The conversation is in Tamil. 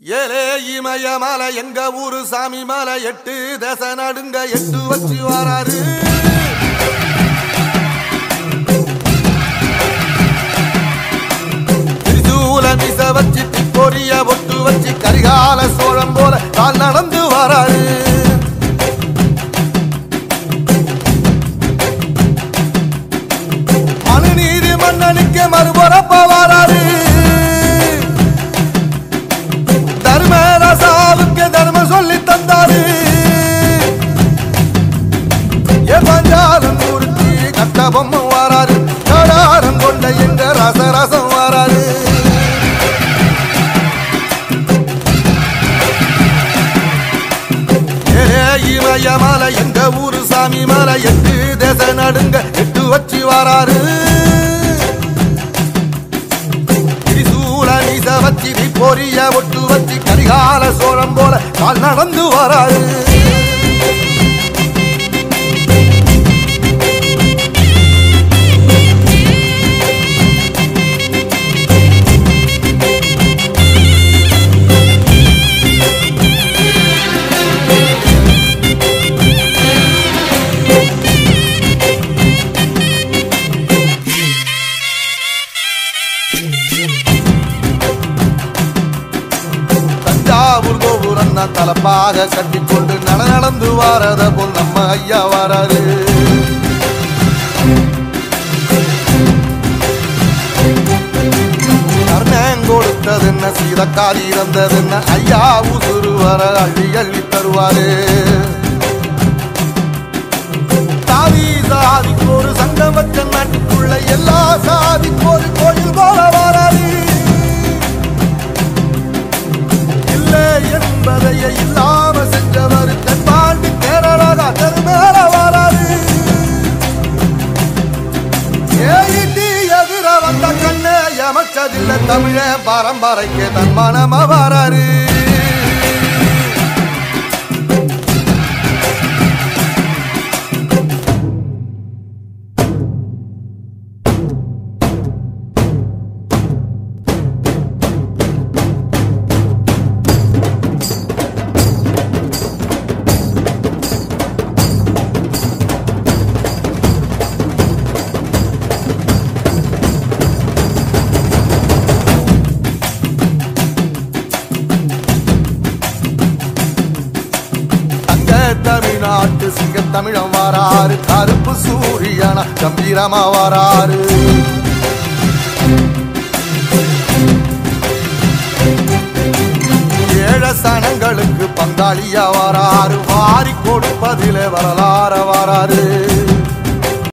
ஏலே இமய மலை எங்க ஊரு சாமி மலை எட்டு தேச நடுங்க எட்டு வச்சு வராரு திரிசூல மிச வச்சு பொரிய பொட்டு வச்சு கரிகால சோழம் போல கால் நடந்து வராரு மனுநீதி மன்னனுக்கு மறுபுறப்ப வராரு தர்மராசாவுக்கு தர்மம் சொல்லி தந்தாரு ஏ பஞ்சாலம் மூர்த்தி கட்ட பொம்மை வராரு கடாரம் கொண்ட எங்க ரசரசம் வராரு ஏ இமய மலை எங்க ஊரு சாமி மலை எட்டு தேச நடுங்க எட்டு வச்சு வராரு திரிசூல நீச வச்சு நீ பொரிய ஒட்டு வச்சு கரிகால சோழம் போல கால் நடந்து வராரு தஞ்சாவூர் கோபுரம் தான் தலப்பாக கட்டிக்கொண்டு நட நடந்து வாரத போல் நம்ம ஐயா வராரு கர்ணன் கொடுத்தது என்ன சீதக்காரி இறந்தது என்ன ஐயா உசுறு வர அள்ளி அள்ளி தருவாரு சாதி சாதிக்கு ஒரு சங்கம் வச்ச நாட்டுக்குள்ள எல்லா சாதிக்கு ஒரு கோயில் போல வராரு இல்லை என்பதையே இல்லாம செஞ்சவர் தென்பாண்டி கேரளா தெருமேல வராது ஏயிட்டி எதிர வந்த கண்ணே எமச்சதில்லை தமிழ பரம்பரைக்கு தன் மனம வராரு தங்க தமிழ்நாட்டு சிங்க தமிழம் வாராரு கருப்பு சூரியனா கம்பீரமா வாராரு ஏழ சனங்களுக்கு பங்காளியா வராரு வாரி கொடுப்பதிலே வரலாற வராரு